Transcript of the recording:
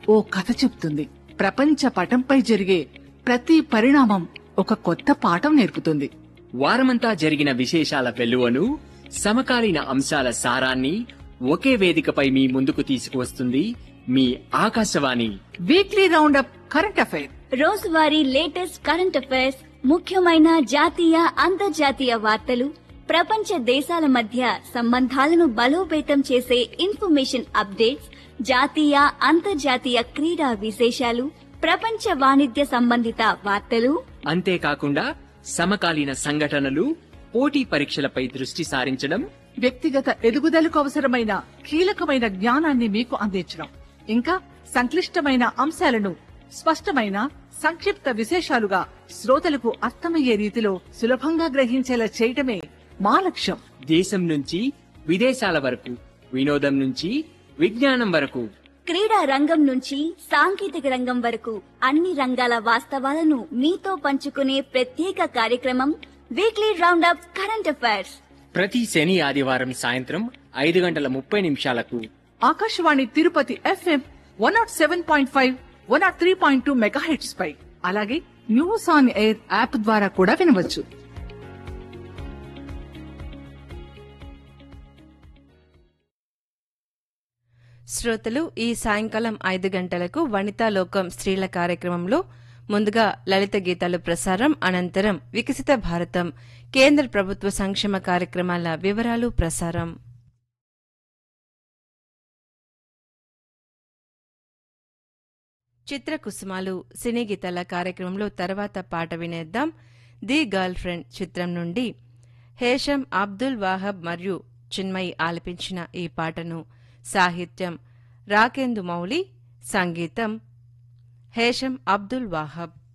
ఓ కథ చెప్తుంది ప్రపంచ పటంపై జరిగే ప్రతి పరిణామం ఒక కొత్త పాఠం నేర్పుతుంది వారమంతా జరిగిన విశేషాల వెల్లువను సమకాలీన అంశాల సారాన్ని ఒకే వేదికపై మీ ముందుకు తీసుకువస్తుంది మీ Akashvani weekly round up current affair రోజువారీ లేటెస్ట్ కరెంట్ అఫైర్స్ ముఖ్యమైన జాతీయ అంతర్జాతీయ వార్తలు ప్రపంచ దేశాల మధ్య సంబంధాలను బలోపేతం చేసే ఇన్ఫర్మేషన్ అప్డేట్స్ జాతీయ అంతర్జాతీయ క్రీడా విశేషాలు ప్రపంచ వాణిజ్య సంబంధిత వార్తలు అంతేకాకుండా సమకాలీన సంఘటనలు పోటీ పరీక్షలపై దృష్టి సారించడం వ్యక్తిగత ఎదుగుదలకు అవసరమైన కీలకమైన జ్ఞానాన్ని మీకు అందించడం ఇంకా సంక్లిష్టమైన అంశాలను స్పష్టమైన సంక్షిప్త విశేషాలుగా శ్రోతలకు అర్థమయ్యే రీతిలో సులభంగా గ్రహించేలా చేయటమే మా లక్ష్యం దేశం నుంచి విదేశాల వరకు వినోదం నుంచి విజ్ఞానం వరకు క్రీడా రంగం నుంచి సాంకేతిక రంగం వరకు అన్ని రంగాల వాస్తవాలను మీతో పంచుకునే ప్రత్యేక కార్యక్రమం weekly round up current affairs ప్రతి శని ఆదివారం సాయంత్రం ఐదు గంటల ముప్పై నిమిషాలకు Akashvani Tirupati FM one nought seven point five one nought three point two megahertz పై అలాగే న్యూస్ ఆన్ ఎయిర్ యాప్ ద్వారా కూడా వినవచ్చు శ్రోతలు ఈ సాయంకాలం ఐదు గంటలకు వనితా లోకం స్త్రీల కార్యక్రమంలో ముందుగా లలిత గీతాలు ప్రసారం అనంతరం వికసిత భారతం కేంద్ర ప్రభుత్వ సంక్షేమ కార్యక్రమాల వివరాలు ప్రసారం చిత్రకుసుమాలు సినీ గీతాల కార్యక్రమంలో తర్వాత పాట వినేద్దాం ది గర్ల్ ఫ్రెండ్ చిత్రం నుండి హేషం అబ్దుల్ వాహబ్ మరియు చిన్మయి ఆలపించిన ఈ పాటను సాహిత్యం రాకేందు మౌలి సంగీతం హేషం అబ్దుల్ వాహబ్